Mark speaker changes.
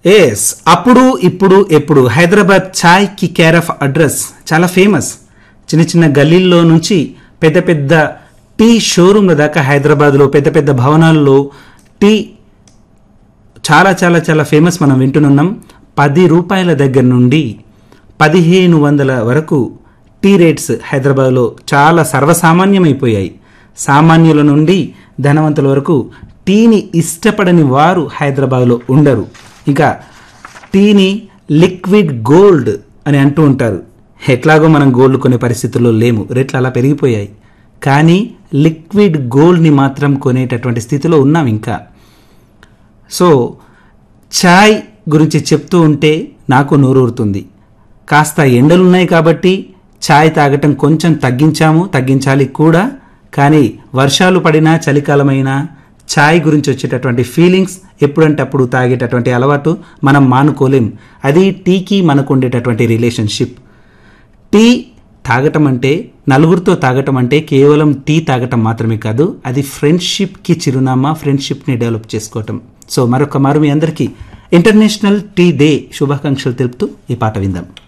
Speaker 1: yes అప్పుడు ఇప్పుడు ఎప్పుడు హైదరాబాద్ ఛాయ్ కి కేర్ ఆఫ్ అడ్రస్ చాలా ఫేమస్ చిన్న చిన్న గల్లీల్లో నుంచి పెద్ద పెద్ద టీ షోరూమ్ల దాకా హైదరాబాద్లో పెద్ద పెద్ద భవనాల్లో టీ చాలా చాలా చాలా ఫేమస్ మనం వింటున్నాం పది రూపాయల దగ్గర నుండి పదిహేను వందల వరకు టీ రేట్స్ హైదరాబాద్లో చాలా సర్వసామాన్యమైపోయాయి సామాన్యుల నుండి ధనవంతుల వరకు టీని ఇష్టపడని వారు హైదరాబాద్లో ఉండరు ఇంకా టీని లిక్విడ్ గోల్డ్ అని అంటూ ఉంటారు ఎట్లాగో మనం గోల్డ్ కొనే పరిస్థితుల్లో లేము రేట్లు అలా పెరిగిపోయాయి కానీ లిక్విడ్ గోల్డ్ని మాత్రం కొనేటటువంటి స్థితిలో ఉన్నాం ఇంకా సో ఛాయ్ గురించి చెప్తూ ఉంటే నాకు నోరూరుతుంది కాస్త ఎండలున్నాయి కాబట్టి ఛాయ్ తాగటం కొంచెం తగ్గించాము తగ్గించాలి కూడా కానీ వర్షాలు పడినా చలికాలమైనా ఛాయ్ గురించి వచ్చేటటువంటి ఫీలింగ్స్ ఎప్పుడంటే అప్పుడు తాగేటటువంటి అలవాటు మనం మానుకోలేం అది టీకి మనకు ఉండేటటువంటి రిలేషన్షిప్ టీ తాగటం అంటే నలుగురితో తాగటం అంటే కేవలం టీ తాగటం మాత్రమే కాదు అది ఫ్రెండ్షిప్కి చిరునామా ఫ్రెండ్షిప్ని డెవలప్ చేసుకోవటం సో మరొక మారు మీ అందరికీ ఇంటర్నేషనల్ టీ డే శుభాకాంక్షలు తెలుపుతూ ఈ పాట విందాం